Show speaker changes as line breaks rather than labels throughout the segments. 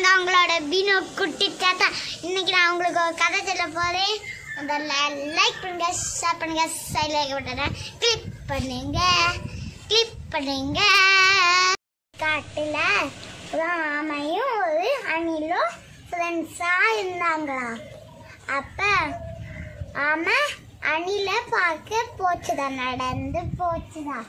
நாங்க அவங்களோட பீனோ குட்டி தாத்தா இன்னைக்கு நான் உங்களுக்கு ஒரு கதை சொல்ல போறேன் முதல்ல லைக் பண்ணுங்க ஷேர் பண்ணுங்க சைலைக் விட்டுறேன் கிளிக் பண்ணுங்க கிளிக் பண்ணுங்க காட்டுல ஒரு ஆமையும் ஒரு அணிலும் ஃப்ரெண்ட்ஸா இருந்தாங்களாம் அப்ப ஆமை அணில பார்க்க போச்சுதான் நடந்து போச்சுதான்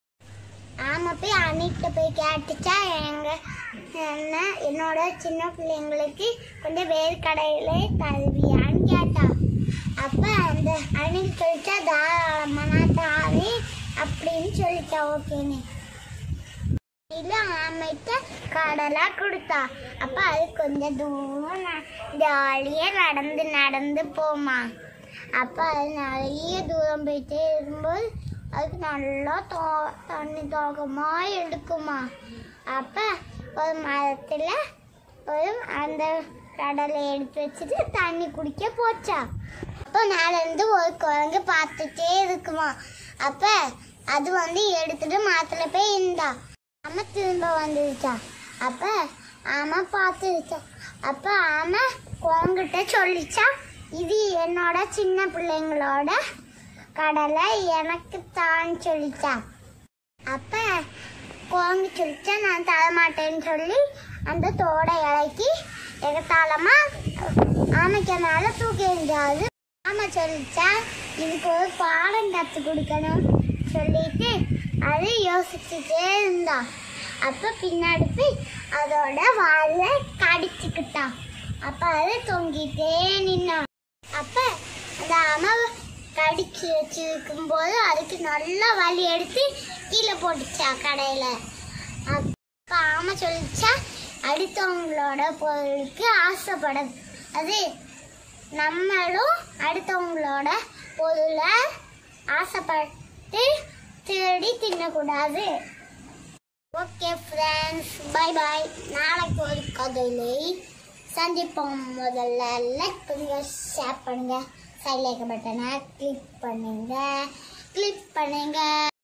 ஆமா போய் அன்னிட்ட போய் கேட்டுச்சா எங்க என்ன என்னோட சின்ன பிள்ளைங்களுக்கு கொஞ்சம் வேறு கடையில தருவியான்னு கேட்டா அப்ப அந்த அன்னைக்கு சொல்லிச்சா தாராளமா நான் தாரேன் அப்படின்னு சொல்லிட்டா ஓகேன்னு இல்ல ஆமைட்ட கடலா கொடுத்தா அப்ப அது கொஞ்சம் தூரம் ந- ஜாலியா நடந்து நடந்து போமா அப்ப அது நிறைய தூரம் போயிட்டே இருக்கும்போது அதுக்கு நல்லா தோ தண்ணி தாகமா எடுக்குமா அப்ப ஒரு மரத்துல ஒரு அந்த கடலை எடுத்து வச்சுட்டு தண்ணி குடிக்க போச்சா அப்போ மேல இருந்து ஒரு குரங்கு பார்த்துட்டே இருக்குமா அப்ப அது வந்து எடுத்துட்டு மரத்துல போய் இருந்தா ஆமா திரும்ப வந்துருச்சா அப்ப ஆமா பார்த்துருச்சா அப்ப ஆமா குரங்கிட்ட சொல்லிச்சா இது என்னோட சின்ன பிள்ளைங்களோட கடலை எனக்கு தான் சொல்லிச்சா அப்ப குரங்கு சொல்லிச்சா நான் தர மாட்டேன்னு சொல்லி அந்த தோடை இறக்கி எகத்தாளமா ஆமைக்கு மேல தூக்கி எறிஞ்சாது ஆமா சொல்லிச்சா இதுக்கு ஒரு பாடம் கத்து கொடுக்கணும் சொல்லிட்டு அது யோசிச்சுட்டே இருந்தா அப்ப பின்னாடி போய் அதோட வாழை கடிச்சுக்கிட்டா அப்ப அது தொங்கிட்டே நின்னா அப்ப அந்த அம்மா கடிச்சு வச்சிருக்கும் போது அதுக்கு நல்லா வலி எடுத்து கீழே போட்டுச்சா கடையில அப்ப ஆமா சொல்லிச்சா அடுத்தவங்களோட பொருளுக்கு ஆசைப்படும் அது நம்மளும் அடுத்தவங்களோட பொருளை ஆசைப்பட்டு திருடி தின்னக்கூடாது ஓகே ஃப்ரெண்ட்ஸ் பை பாய் நாளைக்கு ஒரு கதையிலே சந்திப்போம் முதல்ல லைக் பண்ணுங்க ஷேர் பண்ணுங்க சைட் லைக் பட்டனை கிளிக் பண்ணுங்க கிளிக் பண்ணுங்க